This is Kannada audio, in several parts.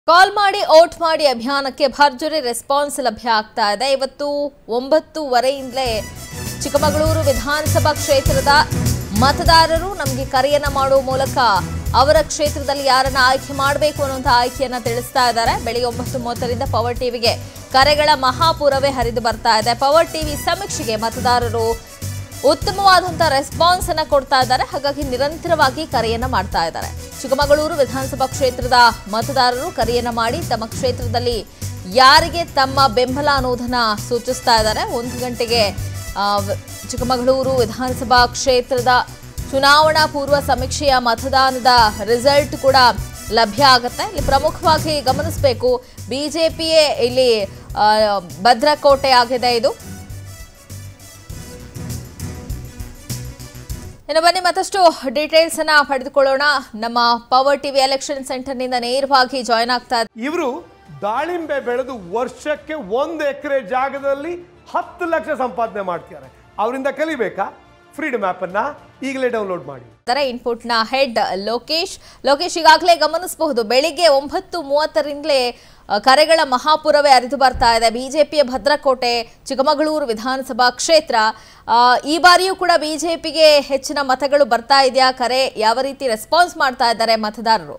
ಕಾಲ್ ಮಾಡಿ ಓಟ್ ಮಾಡಿ ಅಭಿಯಾನಕ್ಕೆ ಭರ್ಜರಿ ರೆಸ್ಪಾನ್ಸ್ ಲಭ್ಯ ಆಗ್ತಾ ಇದೆ ಇವತ್ತು ಒಂಬತ್ತುವರೆಯಿಂದಲೇ ಚಿಕ್ಕಮಗಳೂರು ವಿಧಾನಸಭಾ ಕ್ಷೇತ್ರದ ಮತದಾರರು ನಮಗೆ ಕರೆಯನ್ನ ಮಾಡುವ ಮೂಲಕ ಅವರ ಕ್ಷೇತ್ರದಲ್ಲಿ ಯಾರನ್ನ ಆಯ್ಕೆ ಮಾಡಬೇಕು ಅನ್ನುವಂಥ ಆಯ್ಕೆಯನ್ನ ತಿಳಿಸ್ತಾ ಇದ್ದಾರೆ ಬೆಳಿಗ್ಗೆ ಒಂಬತ್ತು ಮೂವತ್ತರಿಂದ ಪವರ್ ಟಿವಿಗೆ ಕರೆಗಳ ಮಹಾಪೂರವೇ ಹರಿದು ಬರ್ತಾ ಇದೆ ಪವರ್ ಟಿವಿ ಸಮೀಕ್ಷೆಗೆ ಮತದಾರರು ಉತ್ತಮವಾದಂತಹ ರೆಸ್ಪಾನ್ಸ್ ಅನ್ನ ಕೊಡ್ತಾ ಇದ್ದಾರೆ ಹಾಗಾಗಿ ನಿರಂತರವಾಗಿ ಕರೆಯನ್ನ ಮಾಡ್ತಾ ಇದ್ದಾರೆ ಚಿಕ್ಕಮಗಳೂರು ವಿಧಾನಸಭಾ ಕ್ಷೇತ್ರದ ಮತದಾರರು ಕರೆಯನ್ನ ಮಾಡಿ ತಮ್ಮ ಕ್ಷೇತ್ರದಲ್ಲಿ ಯಾರಿಗೆ ತಮ್ಮ ಬೆಂಬಲ ಅನ್ನೋದನ್ನ ಸೂಚಿಸ್ತಾ ಇದ್ದಾರೆ ಒಂದು ಗಂಟೆಗೆ ಆ, ವ- ಚಿಕ್ಕಮಗಳೂರು ವಿಧಾನಸಭಾ ಕ್ಷೇತ್ರದ ಚುನಾವಣಾ ಪೂರ್ವ ಸಮೀಕ್ಷೆಯ ಮತದಾನದ ರಿಸಲ್ಟ್ ಕೂಡ ಲಭ್ಯ ಆಗುತ್ತೆ ಇಲ್ಲಿ ಪ್ರಮುಖವಾಗಿ ಗಮನಿಸಬೇಕು ಬಿಜೆಪಿಯೇ ಇಲ್ಲಿ ಆ, ಭದ್ರಕೋಟೆ ಆಗಿದೆ ಇದು ಇನ್ನು ಬನ್ನಿ ಮತ್ತಷ್ಟು ಡೀಟೇಲ್ಸ್ ಅನ್ನ ಪಡೆದುಕೊಳ್ಳೋಣ ನಮ್ಮ ಪವರ್ ಟಿವಿ ಎಲೆಕ್ಷನ್ ಸೆಂಟರ್ ನಿಂದ ನೇರವಾಗಿ ಜಾಯ್ನ್ ಆಗ್ತಾ ಇವರು ದಾಳಿಂಬೆ ಬೆಳೆದು ವರ್ಷಕ್ಕೆ ಒಂದು ಎಕರೆ ಜಾಗದಲ್ಲಿ ಹತ್ತು ಲಕ್ಷ ಸಂಪಾದನೆ ಮಾಡ್ತಿದ್ದಾರೆ ಅವರಿಂದ ಕಲಿಬೇಕಾ ಫ್ರೀಡಮ್ ಅನ್ನ ಈಗಲೇ ಡೌನ್ಲೋಡ್ ಮಾಡಿ ಇದ್ದಾರೆ ಇನ್ಪುಟ್ ನ ಹೆಡ್ ಲೋಕೇಶ್ ಲೋಕೇಶ್ ಈಗಾಗಲೇ ಗಮನಿಸಬಹುದು ಬೆಳಿಗ್ಗೆ ಒಂಬತ್ತು ಮೂವತ್ತರಿಂದಲೇ ಅ, ಕರೆಗಳ ಮಹಾಪುರವೇ ಹರಿದು ಬರ್ತಾ ಇದೆ ಬಿಜೆಪಿಯ ಭದ್ರಕೋಟೆ ಚಿಕ್ಕಮಗಳೂರು ವಿಧಾನಸಭಾ ಕ್ಷೇತ್ರ ಆ, ಈ ಬಾರಿಯೂ ಕೂಡ ಬಿಜೆಪಿಗೆ ಹೆಚ್ಚಿನ ಮತಗಳು ಬರ್ತಾ ಇದೆಯಾ ಕರೆ ಯಾವ ರೀತಿ ರೆಸ್ಪಾನ್ಸ್ ಮಾಡ್ತಾ ಇದ್ದಾರೆ ಮತದಾರರು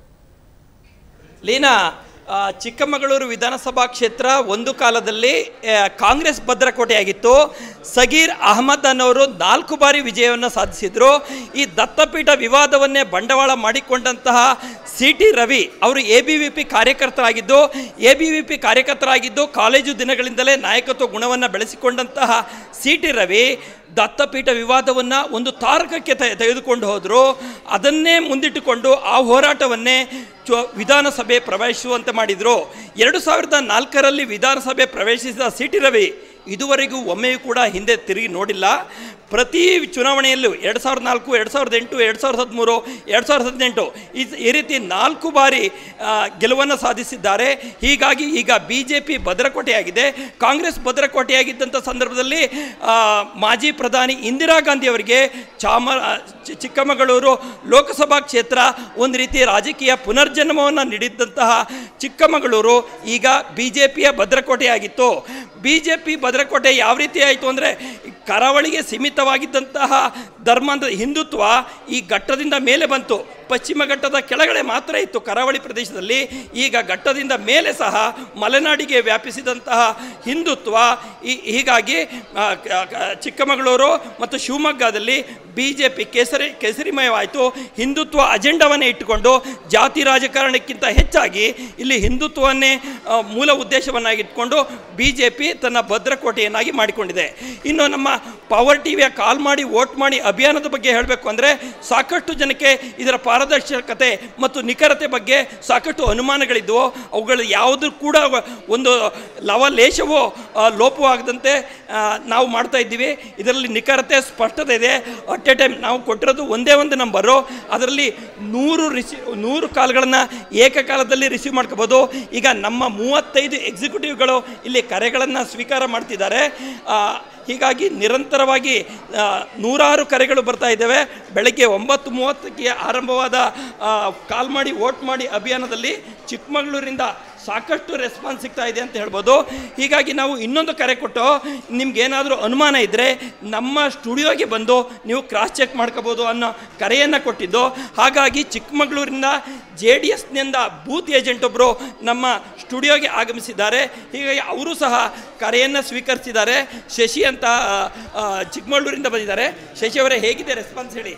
ಲೀನಾ ಆ, ಚಿಕ್ಕಮಗಳೂರು ವಿಧಾನಸಭಾ ಕ್ಷೇತ್ರ ಒಂದು ಕಾಲದಲ್ಲಿ ಆ, ಕಾಂಗ್ರೆಸ್ ಭದ್ರಕೋಟೆಯಾಗಿತ್ತು ಸಗೀರ್ ಅಹಮದ್ ಅನ್ನೋರು ನಾಲ್ಕು ಬಾರಿ ವಿಜಯವನ್ನು ಸಾಧಿಸಿದ್ರು ಈ ದತ್ತಪೀಠ ವಿವಾದವನ್ನೇ ಬಂಡವಾಳ ಮಾಡಿಕೊಂಡಂತಹ ಸಿ ಟಿ ರವಿ ಅವರು ಎ ಬಿ ವಿ ಪಿ ಕಾರ್ಯಕರ್ತರಾಗಿದ್ದು ಎ ಬಿ ವಿ ಪಿ ಕಾರ್ಯಕರ್ತರಾಗಿದ್ದು ಕಾಲೇಜು ದಿನಗಳಿಂದಲೇ ನಾಯಕತ್ವ ಗುಣವನ್ನು ಬೆಳೆಸಿಕೊಂಡಂತಹ ಸಿ ಟಿ ರವಿ ದತ್ತಪೀಠ ವಿವಾದವನ್ನು ಒಂದು ತಾರಕಕ್ಕೆ ತೆ- ತೆಗೆದುಕೊಂಡು ಹೋದರು ಅದನ್ನೇ ಮುಂದಿಟ್ಟುಕೊಂಡು ಆ ಹೋರಾಟವನ್ನೇ ಚು ವಿಧಾನಸಭೆ ಪ್ರವೇಶಿಸುವಂತೆ ಮಾಡಿದರು ಎರಡು ಸಾವಿರದ ನಾಲ್ಕರಲ್ಲಿ ವಿಧಾನಸಭೆ ಪ್ರವೇಶಿಸಿದ ಸಿ ಟಿ ರವಿ ಇದುವರೆಗೂ ಒಮ್ಮೆಯೂ ಕೂಡ ಹಿಂದೆ ತಿರುಗಿ ನೋಡಿಲ್ಲ ಪ್ರತಿ ಚುನಾವಣೆಯಲ್ಲೂ ಎರಡು ಸಾವಿರದ ನಾಲ್ಕು ಎರಡು ಸಾವಿರದ ಎಂಟು ಎರಡು ಸಾವಿರದ ಹದಿಮೂರು ಎರಡು ಸಾವಿರದ ಹದಿನೆಂಟು ಈ ಈ ರೀತಿ ನಾಲ್ಕು ಬಾರಿ ಆ, ಗೆಲುವನ್ನು ಸಾಧಿಸಿದ್ದಾರೆ ಹೀಗಾಗಿ ಈಗ ಬಿ ಜೆ ಪಿ ಭದ್ರಕೋಟೆಯಾಗಿದೆ ಕಾಂಗ್ರೆಸ್ ಭದ್ರಕೋಟೆಯಾಗಿದ್ದಂಥ ಸಂದರ್ಭದಲ್ಲಿ ಆ, ಮಾಜಿ ಪ್ರಧಾನಿ ಇಂದಿರಾ ಗಾಂಧಿ ಅವರಿಗೆ ಚಾಮ ಚಿ- ಚಿಕ್ಕಮಗಳೂರು ಲೋಕಸಭಾ ಕ್ಷೇತ್ರ ಒಂದು ರೀತಿ ರಾಜಕೀಯ ಪುನರ್ಜನ್ಮವನ್ನು ನೀಡಿದ್ದಂತಹ ಚಿಕ್ಕಮಗಳೂರು ಈಗ ಬಿ ಜೆ ಪಿಯ ಭದ್ರಕೋಟೆಯಾಗಿತ್ತು ಬಿ ಜೆ ಪಿ ಭದ್ರಕೋಟೆ ಯಾವ ರೀತಿ ಆಯಿತು ಅಂದರೆ ಕರಾವಳಿಗೆ ಸೀಮಿತವಾಗಿದ್ದಂತಹ ಧರ್ಮದ ಹಿಂದುತ್ವ ಈ ಘಟ್ಟದಿಂದ ಮೇಲೆ ಬಂತು ಪಶ್ಚಿಮ ಘಟ್ಟದ ಕೆಳಗಡೆ ಮಾತ್ರ ಇತ್ತು ಕರಾವಳಿ ಪ್ರದೇಶದಲ್ಲಿ ಈಗ ಘಟ್ಟದಿಂದ ಮೇಲೆ ಸಹ ಮಲೆನಾಡಿಗೆ ವ್ಯಾಪಿಸಿದಂತಹ ಹಿಂದುತ್ವ ಈ ಹೀಗಾಗಿ ಆ, ಕ- ಕ- ಚಿಕ್ಕಮಗಳೂರು ಮತ್ತು ಶಿವಮೊಗ್ಗದಲ್ಲಿ ಬಿ ಜೆ ಪಿ ಕೇಸರಿ ಕೇಸರಿಮಯವಾಯಿತು ಹಿಂದುತ್ವ ಅಜೆಂಡವನ್ನೇ ಇಟ್ಟುಕೊಂಡು ಜಾತಿ ರಾಜಕಾರಣಕ್ಕಿಂತ ಹೆಚ್ಚಾಗಿ ಇಲ್ಲಿ ಹಿಂದುತ್ವವನ್ನೇ ಆ, ಮೂಲ ಉದ್ದೇಶವನ್ನಾಗಿಟ್ಕೊಂಡು ಬಿ ಜೆ ಪಿ ತನ್ನ ಭದ್ರಕೋಟೆಯನ್ನಾಗಿ ಮಾಡಿಕೊಂಡಿದೆ ಇನ್ನು ನಮ್ಮ ಪವರ್ ಟಿವಿಯ ಕಾಲ್ ಮಾಡಿ ವೋಟ್ ಮಾಡಿ ಅಭಿಯಾನದ ಬಗ್ಗೆ ಹೇಳಬೇಕು ಅಂದರೆ ಸಾಕಷ್ಟು ಜನಕ್ಕೆ ಇದರ ಪಾರದರ್ಶಕತೆ ಮತ್ತು ನಿಖರತೆ ಬಗ್ಗೆ ಸಾಕಷ್ಟು ಅನುಮಾನಗಳಿದ್ದವು ಅವುಗಳು ಯಾವುದು ಕೂಡ ಒಂದು ಲವಲೇಶವೋ ಆ, ಲೋಪವಾಗದಂತೆ ಆ, ನಾವು ಮಾಡ್ತಾ ಇದ್ದೀವಿ ಇದರಲ್ಲಿ ನಿಖರತೆ ಸ್ಪಷ್ಟತೆ ಇದೆ ಅಟ್ ಎ ಟೈಮ್ ನಾವು ಕೊಟ್ಟಿರೋದು ಒಂದೇ ಒಂದು ನಂಬರು ಅದರಲ್ಲಿ ನೂರು ರಿಸಿ ನೂರು ಕಾಲ್ಗಳನ್ನು ಏಕಕಾಲದಲ್ಲಿ ರಿಸೀವ್ ಮಾಡ್ಕೋಬೋದು ಈಗ ನಮ್ಮ ಮೂವತ್ತೈದು ಎಕ್ಸಿಕ್ಯೂಟಿವ್ಗಳು ಇಲ್ಲಿ ಕರೆಗಳನ್ನು ಸ್ವೀಕಾರ ಮಾಡ್ತಿದ್ದಾರೆ ಆ, ಹೀಗಾಗಿ ನಿರಂತರವಾಗಿ ಆ, ನೂರಾರು ಕರೆಗಳು ಬರ್ತಾ ಇದ್ದಾವೆ ಬೆಳಗ್ಗೆ ಒಂಬತ್ತು ಮೂವತ್ತಕ್ಕೆ ಆರಂಭವಾದ ಆ, ಕಾಲ್ ಮಾಡಿ ವೋಟ್ ಮಾಡಿ ಅಭಿಯಾನದಲ್ಲಿ ಚಿಕ್ಕಮಗಳೂರಿಂದ ಸಾಕಷ್ಟು ರೆಸ್ಪಾನ್ಸ್ ಸಿಗ್ತಾ ಇದೆ ಅಂತ ಹೇಳ್ಬೋದು ಹೀಗಾಗಿ ನಾವು ಇನ್ನೊಂದು ಕರೆ ಕೊಟ್ಟು ನಿಮ್ಗೇನಾದರೂ ಅನುಮಾನ ಇದ್ದರೆ ನಮ್ಮ ಸ್ಟುಡಿಯೋಗೆ ಬಂದು ನೀವು ಕ್ರಾಸ್ ಚೆಕ್ ಮಾಡ್ಕೋಬೋದು ಅನ್ನೋ ಕರೆಯನ್ನು ಕೊಟ್ಟಿದ್ದು ಹಾಗಾಗಿ ಚಿಕ್ಕಮಗಳೂರಿನ ಜೆ ಡಿ ಎಸ್ನಿಂದ ಬೂತ್ ಏಜೆಂಟ್ ಒಬ್ಬರು ನಮ್ಮ ಸ್ಟುಡಿಯೋಗೆ ಆಗಮಿಸಿದ್ದಾರೆ ಹೀಗಾಗಿ ಅವರು ಸಹ ಕರೆಯನ್ನು ಸ್ವೀಕರಿಸಿದ್ದಾರೆ ಶಶಿ ಅಂತ ಆ, ಆ, ಚಿಕ್ಕಮಗಳೂರಿಂದ ಬಂದಿದ್ದಾರೆ ಶಶಿ ಅವರೇ ಹೇಗಿದೆ ರೆಸ್ಪಾನ್ಸ್ ಹೇಳಿ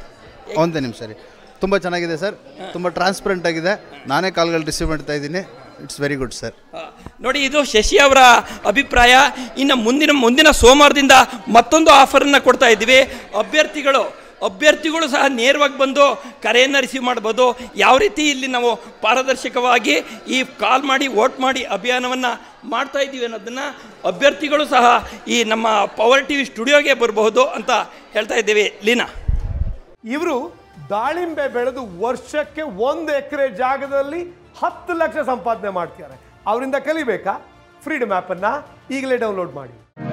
ಒಂದೇ ನಿಮಿಷ ರೀ ತುಂಬ ಚೆನ್ನಾಗಿದೆ ಸರ್ ತುಂಬ ಟ್ರಾನ್ಸ್ಪರೆಂಟ್ ಆಗಿದೆ ನಾನೇ ಕಾಲ್ಗಳು ರಿಸೀವ್ ಮಾಡ್ತಾ ಇದ್ದೀನಿ ಇಟ್ಸ್ ವೆರಿ ಗುಡ್ ಸರ್ ಆ, ನೋಡಿ ಇದು ಶಶಿ ಅವರ ಅಭಿಪ್ರಾಯ ಇನ್ನು ಮುಂದಿನ ಮುಂದಿನ ಸೋಮವಾರದಿಂದ ಮತ್ತೊಂದು ಆಫರನ್ನು ಕೊಡ್ತಾ ಇದ್ದೀವಿ ಅಭ್ಯರ್ಥಿಗಳು ಅಭ್ಯರ್ಥಿಗಳು ಸಹ ನೇರವಾಗಿ ಬಂದು ಕರೆಯನ್ನು ರಿಸೀವ್ ಮಾಡ್ಬೋದು ಯಾವ ರೀತಿ ಇಲ್ಲಿ ನಾವು ಪಾರದರ್ಶಕವಾಗಿ ಈ ಕಾಲ್ ಮಾಡಿ ವೋಟ್ ಮಾಡಿ ಅಭಿಯಾನವನ್ನು ಮಾಡ್ತಾ ಇದ್ದೀವಿ ಅನ್ನೋದನ್ನು ಅಭ್ಯರ್ಥಿಗಳು ಸಹ ಈ ನಮ್ಮ ಪವರ್ ಟಿ ವಿ ಸ್ಟುಡಿಯೋಗೆ ಬರಬಹುದು ಅಂತ ಹೇಳ್ತಾ ಇದ್ದೀವಿ ಲೀನಾ ಇವರು ದಾಳಿಂಬೆ ಬೆಳೆದು ವರ್ಷಕ್ಕೆ ಒಂದು ಎಕರೆ ಜಾಗದಲ್ಲಿ ಹತ್ತು ಲಕ್ಷ ಸಂಪಾದನೆ ಮಾಡ್ತಿದ್ದಾರೆ ಅವರಿಂದ ಕಲಿಬೇಕಾ ಫ್ರೀಡಮ್ ಅನ್ನ ಈಗಲೇ ಡೌನ್ಲೋಡ್ ಮಾಡಿ